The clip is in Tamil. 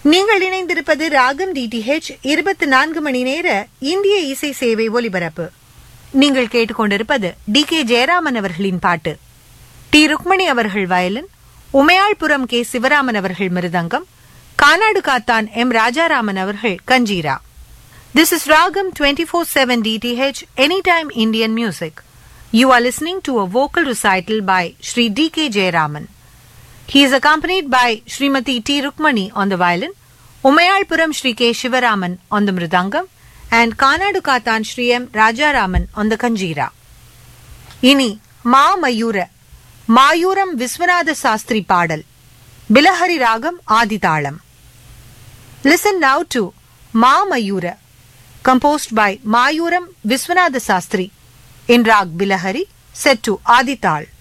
நீங்கள் இணைந்திருப்பது ராகம் டிடிஹெச் இருபத்தி நான்கு மணி நேர இந்திய இசை சேவை ஒலிபரப்பு நீங்கள் கேட்டுக்கொண்டிருப்பது டி கே ஜெயராமன் அவர்களின் பாட்டு டி ருக்மணி அவர்கள் வயலின் உமையாள்புரம் கே சிவராமன் அவர்கள் மிருதங்கம் கானாடு காத்தான் எம் ராஜாராமன் அவர்கள் kanjira this is Raagam twenty four seven DTH any time Indian music you are listening to a vocal recital by Shri T K Jayaraman He is accompanied by Srimati T. Rukmani on the violin, Umayalpuram Sri K. Shivaraman on the mridangam, and Kanadu Katan Sri M. Rajaraman on the kanjira. இனி மா மயூர மாயூரம் விஸ்வநாத சாஸ்திரி பாடல் பிலஹரி ராகம் ஆதிதாளம் லிசன் நவ் டு மா மயூர composed by Mayuram Viswanatha Shastri in rag bilahari set to ஆதிதாள்